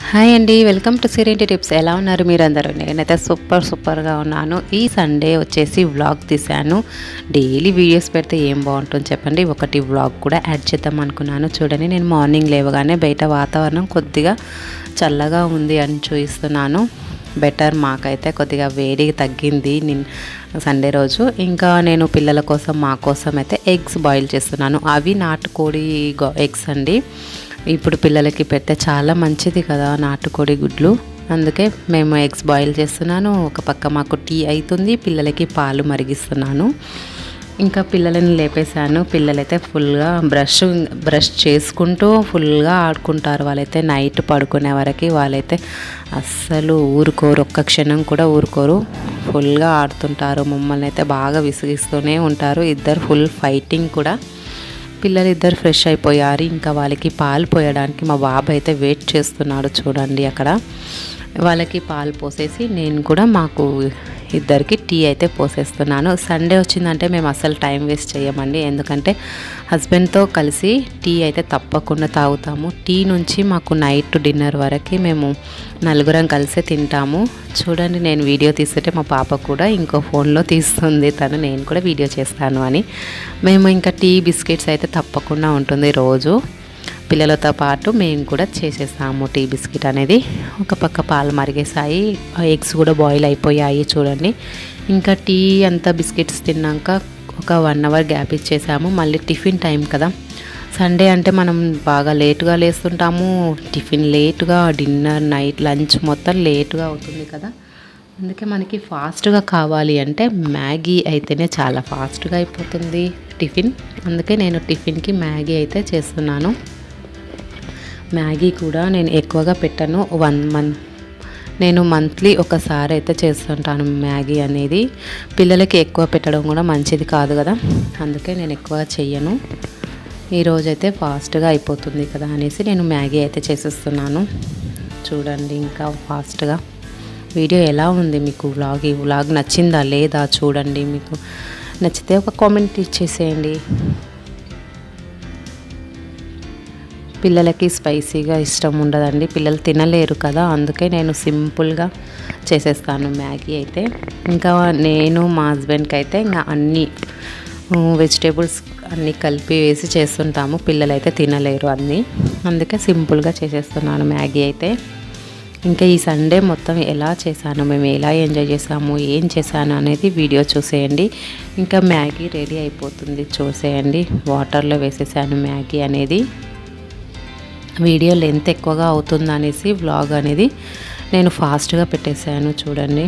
Hi అండి welcome to సిరేంటి tips ఎలా ఉన్నారు మీరందరూ నేనైతే సూపర్ సూపర్గా ఉన్నాను ఈ సండే వచ్చేసి వ్లాగ్ తీశాను డైలీ వీడియోస్ పెడితే ఏం బాగుంటుంది చెప్పండి ఒకటి వ్లాగ్ కూడా యాడ్ చేద్దాం అనుకున్నాను చూడండి నేను మార్నింగ్ లేవగానే బయట వాతావరణం కొద్దిగా చల్లగా ఉంది అని చూపిస్తున్నాను బెటర్ మాకైతే కొద్దిగా వేడి తగ్గింది నిన్న సండే రోజు ఇంకా నేను పిల్లల కోసం మా కోసం అయితే ఎగ్స్ బాయిల్ చేస్తున్నాను అవి నాటుకోడి ఎగ్స్ అండి ఇప్పుడు పిల్లలకి పెడితే చాలా మంచిది కదా నాటుకోడి గుడ్లు అందుకే మేము ఎగ్స్ బాయిల్ చేస్తున్నాను ఒక పక్క మాకు టీ అవుతుంది పిల్లలకి పాలు మరిగిస్తున్నాను ఇంకా పిల్లలని లేపేశాను పిల్లలైతే ఫుల్గా బ్రష్ బ్రష్ చేసుకుంటూ ఫుల్గా ఆడుకుంటారు వాళ్ళైతే నైట్ పడుకునే వరకు వాళ్ళైతే అస్సలు ఊరుకోరు ఒక్క క్షణం కూడా ఊరుకోరు ఫుల్గా ఆడుతుంటారు మమ్మల్ని అయితే బాగా విసిగిస్తూనే ఉంటారు ఇద్దరు ఫుల్ ఫైటింగ్ కూడా పిల్లలు ఇద్దరు ఫ్రెష్ అయిపోయారు ఇంకా వాళ్ళకి పాలు పోయడానికి మా బాబు అయితే వెయిట్ చేస్తున్నాడు చూడండి అక్కడ వాళ్ళకి పాలు పోసేసి నేను కూడా మాకు ఇద్దరికి టీ అయితే పోసేస్తున్నాను సండే వచ్చిందంటే మేము అసలు టైం వేస్ట్ చేయమండి ఎందుకంటే హస్బెండ్తో కలిసి టీ అయితే తప్పకుండా తాగుతాము టీ నుంచి మాకు నైట్ డిన్నర్ వరకు మేము నలుగురం కలిసే తింటాము చూడండి నేను వీడియో తీస్తుంటే మా పాప కూడా ఇంకో ఫోన్లో తీస్తుంది తను నేను కూడా వీడియో చేస్తాను అని మేము ఇంకా టీ బిస్కెట్స్ అయితే తప్పకుండా ఉంటుంది రోజు పిల్లలతో పాటు మేము కూడా చేసేసాము టీ బిస్కెట్ అనేది ఒక పక్క పాలు మరిగేసాయి ఎగ్స్ కూడా బాయిల్ అయిపోయాయి చూడండి ఇంకా టీ అంతా బిస్కెట్స్ తిన్నాక ఒక వన్ అవర్ గ్యాప్ ఇచ్చేసాము మళ్ళీ టిఫిన్ టైం కదా సండే అంటే మనం బాగా లేటుగా లేస్తుంటాము టిఫిన్ లేటుగా డిన్నర్ నైట్ లంచ్ మొత్తం లేటుగా అవుతుంది కదా అందుకే మనకి ఫాస్ట్గా కావాలి అంటే మ్యాగీ అయితేనే చాలా ఫాస్ట్గా అయిపోతుంది టిఫిన్ అందుకే నేను టిఫిన్కి మ్యాగీ అయితే చేస్తున్నాను మ్యాగీ కూడా నేను ఎక్కువగా పెట్టాను వన్ మంత్ నేను మంత్లీ ఒకసారి అయితే చేస్తుంటాను మ్యాగీ అనేది పిల్లలకి ఎక్కువ పెట్టడం కూడా మంచిది కాదు కదా అందుకే నేను ఎక్కువ చెయ్యను ఈరోజైతే ఫాస్ట్గా అయిపోతుంది కదా అనేసి నేను మ్యాగీ అయితే చేసేస్తున్నాను చూడండి ఇంకా ఫాస్ట్గా వీడియో ఎలా ఉంది మీకు వ్లాగ్ ఈ వ్లాగ్ నచ్చిందా లేదా చూడండి మీకు నచ్చితే ఒక కామెంట్ ఇచ్చేసేయండి పిల్లలకి స్పైసీగా ఇష్టం ఉండదండి పిల్లలు తినలేరు కదా అందుకే నేను సింపుల్గా చేసేస్తాను మ్యాగీ అయితే ఇంకా నేను మా హస్బెండ్కి అయితే ఇంకా అన్ని వెజిటేబుల్స్ అన్నీ కలిపి వేసి చేస్తుంటాము పిల్లలు అయితే తినలేరు అన్నీ అందుకే సింపుల్గా చేసేస్తున్నాను మ్యాగీ అయితే ఇంకా ఈ సండే మొత్తం ఎలా చేశాను మేము ఎలా ఎంజాయ్ చేసాము ఏం చేశాను అనేది వీడియో చూసేయండి ఇంకా మ్యాగీ రెడీ అయిపోతుంది చూసేయండి వాటర్లో వేసేసాను మ్యాగీ అనేది వీడియో లెంత్ ఎక్కువగా అవుతుంది అనేసి వ్లాగ్ అనేది నేను ఫాస్ట్గా పెట్టేశాను చూడండి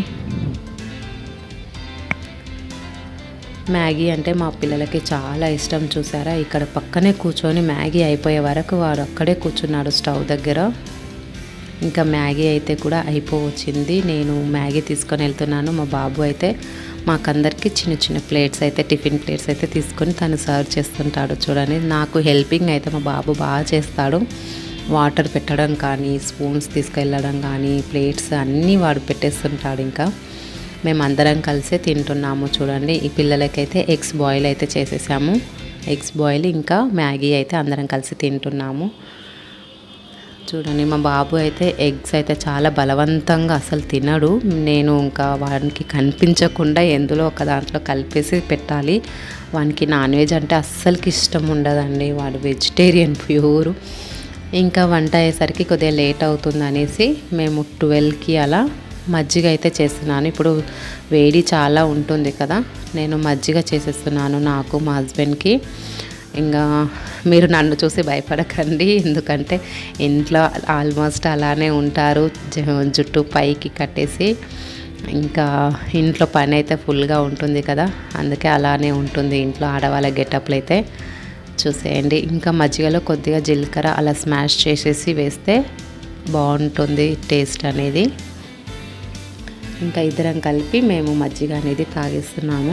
మ్యాగీ అంటే మా పిల్లలకి చాలా ఇష్టం చూసారా ఇక్కడ పక్కనే కూర్చొని మ్యాగీ అయిపోయే వరకు వాడు అక్కడే కూర్చున్నాడు స్టవ్ దగ్గర ఇంకా మ్యాగీ అయితే కూడా అయిపోవచ్చింది నేను మ్యాగీ తీసుకొని వెళ్తున్నాను మా బాబు అయితే మాకందరికి చిన్న చిన్న ప్లేట్స్ అయితే టిఫిన్ ప్లేట్స్ అయితే తీసుకొని తను సర్వ్ చేస్తుంటాడు చూడండి నాకు హెల్పింగ్ అయితే మా బాబు బాగా చేస్తాడు వాటర్ పెట్టడం కానీ స్పూన్స్ తీసుకెళ్ళడం కానీ ప్లేట్స్ అన్నీ వాడు పెట్టేస్తుంటాడు ఇంకా మేము అందరం కలిసే తింటున్నాము చూడండి ఈ పిల్లలకైతే ఎగ్స్ బాయిల్ అయితే చేసేసాము ఎగ్స్ బాయిల్ ఇంకా మ్యాగీ అయితే అందరం కలిసి తింటున్నాము చూడండి మా బాబు అయితే ఎగ్స్ అయితే చాలా బలవంతంగా అసలు తినడు నేను ఇంకా వానికి కనిపించకుండా ఎందులో ఒక దాంట్లో కలిపేసి పెట్టాలి వానికి నాన్ వెజ్ అంటే అస్సలకి ఇష్టం ఉండదండి వాడు వెజిటేరియన్ ప్యూరు ఇంకా వంట అయ్యేసరికి కొద్దిగా లేట్ అవుతుంది అనేసి మేము ట్వెల్వ్కి అలా మజ్జిగ అయితే చేస్తున్నాను ఇప్పుడు వేడి చాలా ఉంటుంది కదా నేను మజ్జిగ చేసేస్తున్నాను నాకు మా హస్బెండ్కి ఇంకా మీరు నన్ను చూసి భయపడకండి ఎందుకంటే ఇంట్లో ఆల్మోస్ట్ అలానే ఉంటారు జుట్టు పైకి కట్టేసి ఇంకా ఇంట్లో పని అయితే ఫుల్గా ఉంటుంది కదా అందుకే అలానే ఉంటుంది ఇంట్లో ఆడవాళ్ళ గెటప్లు అయితే చూసేయండి ఇంకా మజ్జిగలో కొద్దిగా జీలకర్ర అలా స్మాష్ చేసేసి వేస్తే బాగుంటుంది టేస్ట్ అనేది ఇంకా ఇద్దరం కలిపి మేము మజ్జిగ అనేది తాగిస్తున్నాము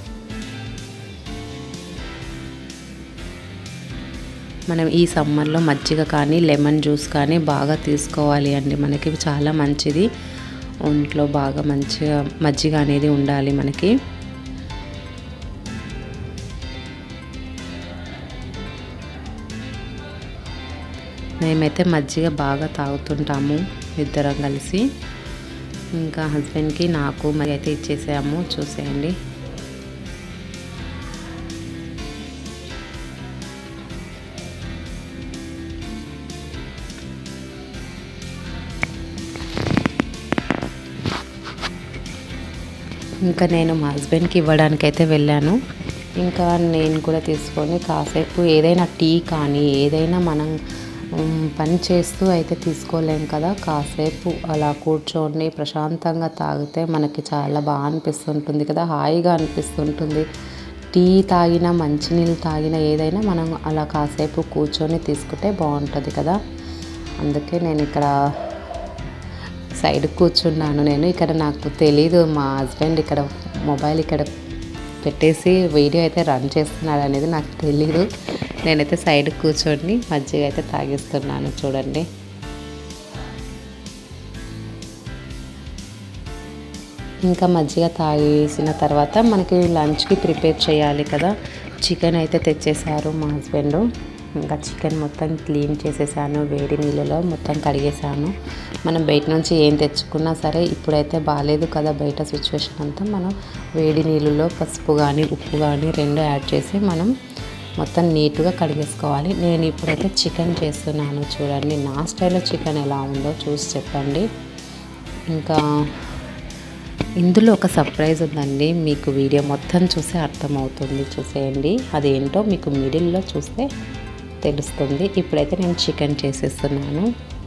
మనం ఈ సమ్మర్లో మజ్జిగ కానీ లెమన్ జ్యూస్ కానీ బాగా తీసుకోవాలి అండి మనకి చాలా మంచిది ఒంట్లో బాగా మంచిగా మజ్జిగ అనేది ఉండాలి మనకి మేమైతే మజ్జిగ బాగా తాగుతుంటాము ఇద్దరం కలిసి ఇంకా హస్బెండ్కి నాకు మరి అయితే ఇచ్చేసాము చూసేయండి ఇంకా నేను మా హస్బెండ్కి ఇవ్వడానికి అయితే వెళ్ళాను ఇంకా నేను కూడా తీసుకొని కాసేపు ఏదైనా టీ కానీ ఏదైనా మనం ఉమ్, పని చేస్తూ అయితే తీసుకోలేం కదా కాసేపు అలా కూర్చొని ప్రశాంతంగా తాగితే మనకి చాలా బాగా అనిపిస్తుంటుంది కదా హాయిగా అనిపిస్తుంటుంది టీ తాగినా మంచినీళ్ళు తాగినా ఏదైనా మనం అలా కాసేపు కూర్చొని తీసుకుంటే బాగుంటుంది కదా అందుకే నేను ఇక్కడ సైడ్ కూర్చున్నాను నేను ఇక్కడ నాకు తెలీదు మా హస్బెండ్ ఇక్కడ మొబైల్ ఇక్కడ పెట్టేసి వీడియో అయితే రన్ చేస్తున్నాడు అనేది నాకు తెలీదు నేనైతే సైడ్ కూర్చొని మజ్జిగ అయితే తాగిస్తున్నాను చూడండి ఇంకా మజ్జిగ తాగేసిన తర్వాత మనకి లంచ్కి ప్రిపేర్ చేయాలి కదా చికెన్ అయితే తెచ్చేసారు మా హస్బెండ్ ఇంకా చికెన్ మొత్తం క్లీన్ చేసేసాను వేడి నీళ్ళలో మొత్తం కడిగేసాను మనం బయట నుంచి ఏం తెచ్చుకున్నా సరే ఇప్పుడైతే బాగాలేదు కదా బయట సిచ్యువేషన్ అంతా మనం వేడి నీళ్ళలో పసుపు కానీ ఉప్పు కానీ రెండు యాడ్ చేసి మనం మొత్తం నీట్గా కడిగేసుకోవాలి నేను ఇప్పుడైతే చికెన్ చేస్తున్నాను చూడండి నా స్టైల్లో చికెన్ ఎలా ఉందో చూసి చెప్పండి ఇంకా ఇందులో ఒక సర్ప్రైజ్ ఉందండి మీకు వీడియో మొత్తం చూస్తే అర్థమవుతుంది చూసేయండి అదేంటో మీకు మిడిల్లో చూస్తే తెలుస్తుంది ఇప్పుడైతే నేను చికెన్ చేసేస్తున్నాను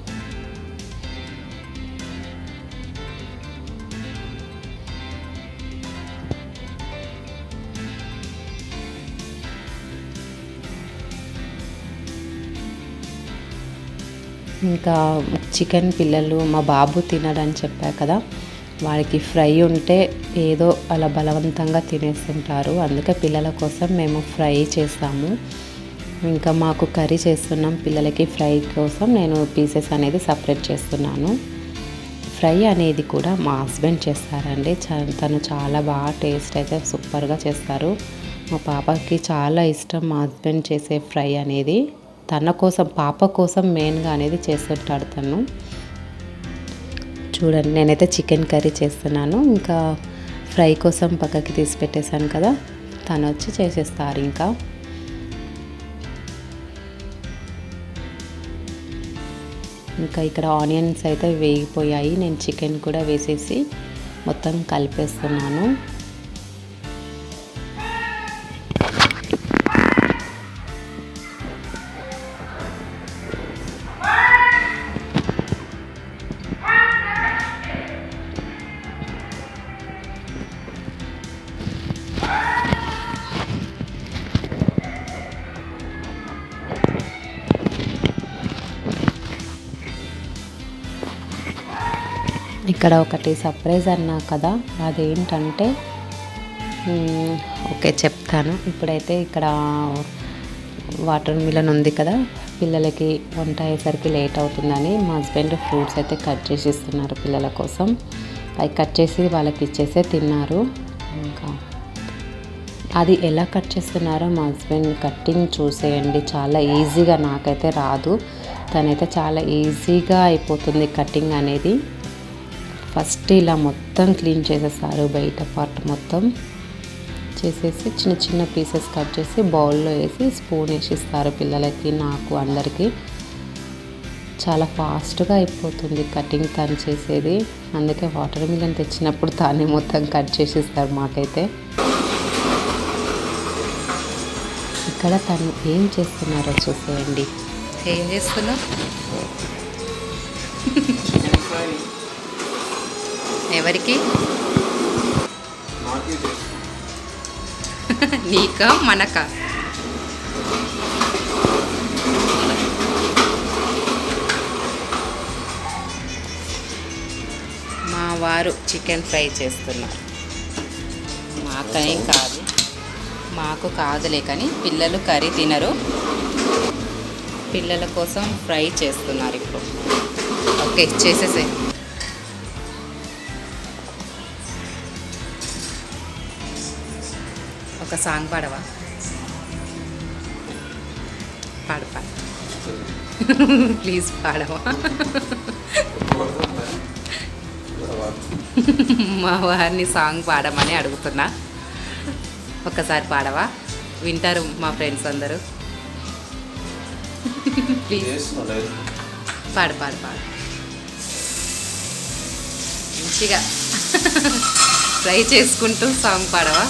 ఇంకా చికెన్ పిల్లలు మా బాబు తినడని చెప్పా కదా వాడికి ఫ్రై ఉంటే ఏదో అలా బలవంతంగా తినేస్తుంటారు అందుకే పిల్లల కోసం మేము ఫ్రై చేస్తాము ఇంకా మాకు కర్రీ చేస్తున్నాం పిల్లలకి ఫ్రై కోసం నేను పీసెస్ అనేది సపరేట్ చేస్తున్నాను ఫ్రై అనేది కూడా మా హస్బెండ్ చేస్తారండి చ- తను చాలా బాగా టేస్ట్ అయితే సూపర్గా చేస్తారు మా పాపకి చాలా ఇష్టం మా హస్బెండ్ చేసే ఫ్రై అనేది తన కోసం పాప కోసం మెయిన్గా అనేది చేస్తుంటాడు తను చూడండి నేనైతే చికెన్ కర్రీ చేస్తున్నాను ఇంకా ఫ్రై కోసం పక్కకి తీసి పెట్టేశాను కదా తను వచ్చి చేసేస్తారు ఇంకా ఇంకా ఇక్కడ ఆనియన్స్ అయితే వేగిపోయాయి నేను చికెన్ కూడా వేసేసి మొత్తం కలిపేస్తున్నాను ఇక్కడ ఒకటి సర్ప్రైజ్ అన్నా కదా అదేంటంటే మ్మ్, ఓకే చెప్తాను ఇప్పుడైతే ఇక్కడ వాటర్ మిలన్ ఉంది కదా పిల్లలకి వంట అయ్యేసరికి లేట్ అవుతుందని మా హస్బెండ్ ఫ్రూట్స్ అయితే కట్ చేసి ఇస్తున్నారు పిల్లల కోసం అవి కట్ చేసి వాళ్ళకి ఇచ్చేసే తిన్నారు ఇంకా అది ఎలా కట్ చేస్తున్నారో మా హస్బెండ్ కట్టింగ్ చూసేయండి చాలా ఈజీగా నాకైతే రాదు తనైతే చాలా ఈజీగా అయిపోతుంది కటింగ్ అనేది ఫస్ట్ ఇలా మొత్తం క్లీన్ చేసేస్తారు బయట పార్ట్ మొత్తం చేసేసి చిన్న చిన్న పీసెస్ కట్ చేసి బౌల్లో వేసి స్పూన్ వేసి ఇస్తారు పిల్లలకి నాకు అందరికీ చాలా ఫాస్ట్గా అయిపోతుంది కటింగ్ తను చేసేది అందుకే వాటర్ మిలన్ తెచ్చినప్పుడు తానే మొత్తం కట్ చేసి ఇస్తారు మాకైతే ఇక్కడ తను ఏం చేస్తున్నారో చూసేయండి ఏం చేస్తున్నావు ఎవరికి నీకా మనకా మా వారు చికెన్ ఫ్రై చేస్తున్నారు మాకేం కాదు మాకు కాదులే కానీ పిల్లలు కర్రీ తినరు పిల్లల కోసం ఫ్రై చేస్తున్నారు ఇప్పుడు ఓకే చేసేసే ఒక సాంగ్ పాడవా పాడు పాడు ప్లీజ్ పాడవా మా వారిని సాంగ్ పాడమని అడుగుతున్నా ఒక్కసారి పాడవా వింటారు మా ఫ్రెండ్స్ అందరూ ప్లీజ్ పాడు పాడు పాడు మంచిగా ట్రై చేసుకుంటూ సాంగ్ పాడవా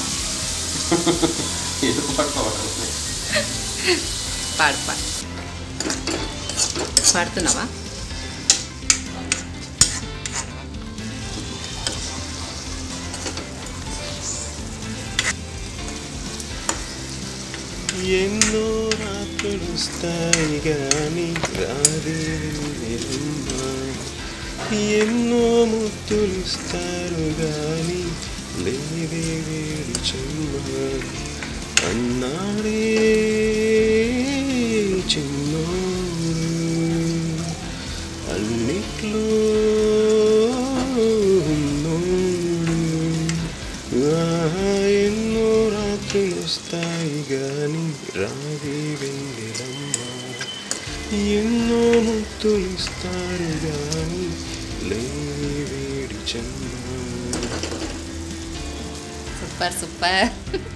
పాడు పాడు పాడుతున్నావా ఎన్నో రాత్రులుస్తాయి గాని రాదే వెన్నెలమ్మ. ఎన్నో ముద్దులిస్తారు గాని లేదే వేడి చెమ్మ అన్నాడే చిన్నోడు అన్నిట్లో ఉన్నోడు ఆహా, ఎన్నో రాత్రులు వస్తాయి గాని రావి వెన్నెలమ్మ ఎన్నో ముత్తులు ఇస్తారు గాని లేని వేడి చెమ్మ సూపర్ సూపర్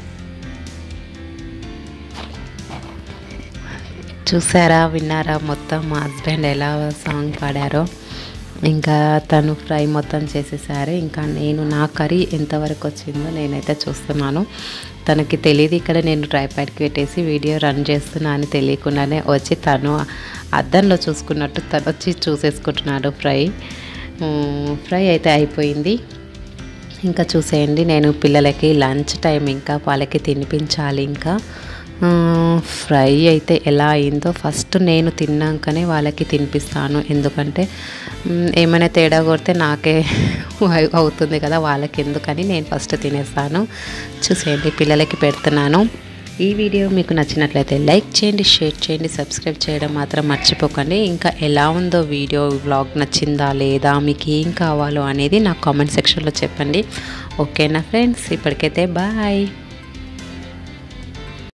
చూసారా విన్నారా మొత్తం మా హస్బెండ్ ఎలా సాంగ్ పాడారో ఇంకా తను ఫ్రై మొత్తం చేసేసారు ఇంకా నేను నా కర్రీ ఎంతవరకు వచ్చిందో నేనైతే చూస్తున్నాను తనకి తెలియదు ఇక్కడ నేను ట్రైపాడ్కి పెట్టేసి వీడియో రన్ చేస్తున్నా అని తెలియకుండానే వచ్చి తను అద్దంలో చూసుకున్నట్టు తను వచ్చి చూసేసుకుంటున్నాడు ఫ్రై ఉమ్, ఫ్రై అయితే అయిపోయింది ఇంకా చూసేయండి నేను పిల్లలకి లంచ్ టైం ఇంకా వాళ్ళకి తినిపించాలి ఇంకా ఆ, ఫ్రై అయితే ఎలా అయిందో ఫస్ట్ నేను తిన్నాకనే వాళ్ళకి తినిపిస్తాను ఎందుకంటే మ్, ఏమైనా తేడా కొడితే నాకే అయి- అవుతుంది కదా వాళ్ళకి ఎందుకని నేను ఫస్ట్ తినేస్తాను చూసేయండి పిల్లలకి పెడుతున్నాను ఈ వీడియో మీకు నచ్చినట్లయితే లైక్ చేయండి షేర్ చేయండి సబ్స్క్రైబ్ చేయడం మాత్రం మర్చిపోకండి ఇంకా ఎలా ఉందో వీడియో వ్లాగ్ నచ్చిందా లేదా మీకు ఏం కావాలో అనేది నాకు కామెంట్ సెక్షన్లో చెప్పండి ఓకేనా ఫ్రెండ్స్ ఇప్పటికైతే బాయ్